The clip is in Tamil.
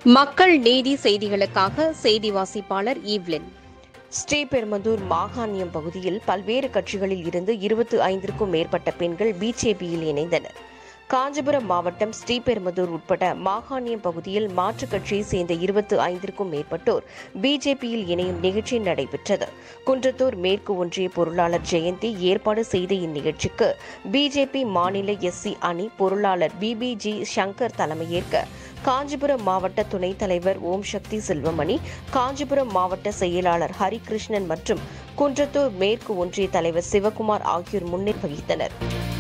மக்கள் நீதி செய்திகளுக்காக செய்தி வாசிப்பாளர் ஈவ்லின் ஸ்ரீபெரும்புதூர் மாகாணியம் பகுதியில் பல்வேறு கட்சிகளில் இருந்து இருபத்தி ஐந்திற்கும் மேற்பட்ட பெண்கள் பிஜேபியில் இணைந்தனர் காஞ்சிபுரம் மாவட்டம் ஸ்ரீபெரும்புதூர் உட்பட மாகாணியம் பகுதியில் மாற்றுக் கட்சியை சேர்ந்த இருபத்தி ஐந்திற்கும் மேற்பட்டோர் பிஜேபியில் இணையும் நிகழ்ச்சி நடைபெற்றது குன்றத்தூர் மேற்கு ஒன்றிய பொருளாளர் ஜெயந்தி ஏற்பாடு செய்த இந்நிகழ்ச்சிக்கு பிஜேபி மாநில எஸ்சி அணி பொருளாளர் பிபிஜி சங்கர் தலைமையேற்க காஞ்சிபுரம் மாவட்ட துணைத் தலைவர் ஓம் சக்தி செல்வமணி காஞ்சிபுரம் மாவட்ட செயலாளர் ஹரிகிருஷ்ணன் மற்றும் குன்றத்தூர் மேற்கு ஒன்றிய தலைவர் சிவகுமார் ஆகியோர் முன்னிலை வகித்தனர்